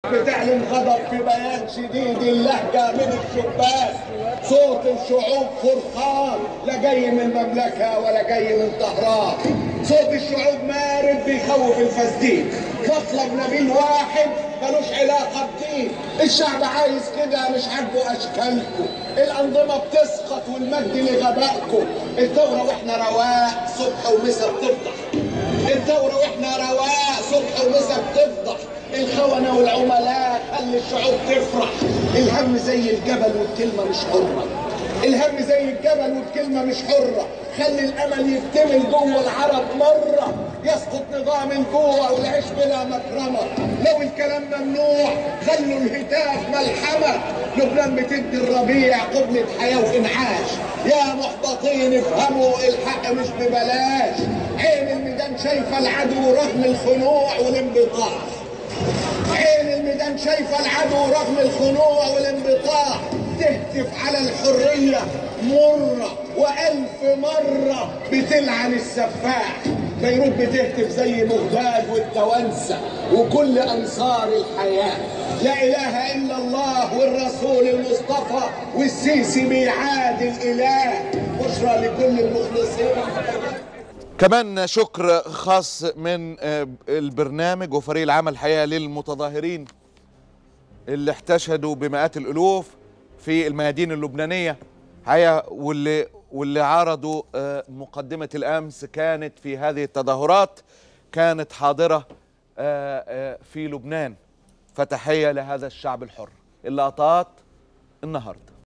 بتعلن غضب في بيان شديد اللهجة من الشباك صوت الشعوب فرقان لا جاي من المملكة ولا جاي من طهران صوت الشعوب مارد بيخوف الفاسدين مطلب نبيل واحد ملوش علاقة بدين الشعب عايز كده مش عاجبه أشكالكم الأنظمة بتسقط والمجد لغبائكم الثورة وإحنا رواق صبح ومسا بتفضح الثورة وإحنا رواق صبح ومسا بتفضح الخونة والعملاء خلي الشعوب تفرح الهم زي الجبل والكلمة مش حرة الهم زي الجبل والكلمة مش حرة خلي الأمل يكتمل جوه العرب مرة يسقط نظام الجوع والعيش بلا مكرمة لو الكلام ممنوع خلوا الهتاف ملحمة لبنان بتدي الربيع قبلة حياة وإنعاش يا محبطين افهموا الحق مش ببلاش عين الميدان شايفة العدو رغم الخنوع والانبطاح عين الميدان شايفة العدو رغم الخنوع والانبطاح تهتف على الحرية مرة وألف مرة بتلعن السفاح بيروت بتهتف زي مغداد والتوانسة وكل أنصار الحياة لا إله إلا الله والرسول المصطفى والسيسي بيعاد الإله بشرى لكل المخلصين كمان شكر خاص من آه، البرنامج وفريق العمل الحقيقه للمتظاهرين اللي احتشدوا بمئات الالوف في الميادين اللبنانيه حقيقه واللي واللي عرضوا آه، مقدمه الامس كانت في هذه التظاهرات كانت حاضره آه، آه، في لبنان فتحيه لهذا الشعب الحر اللقطات النهارده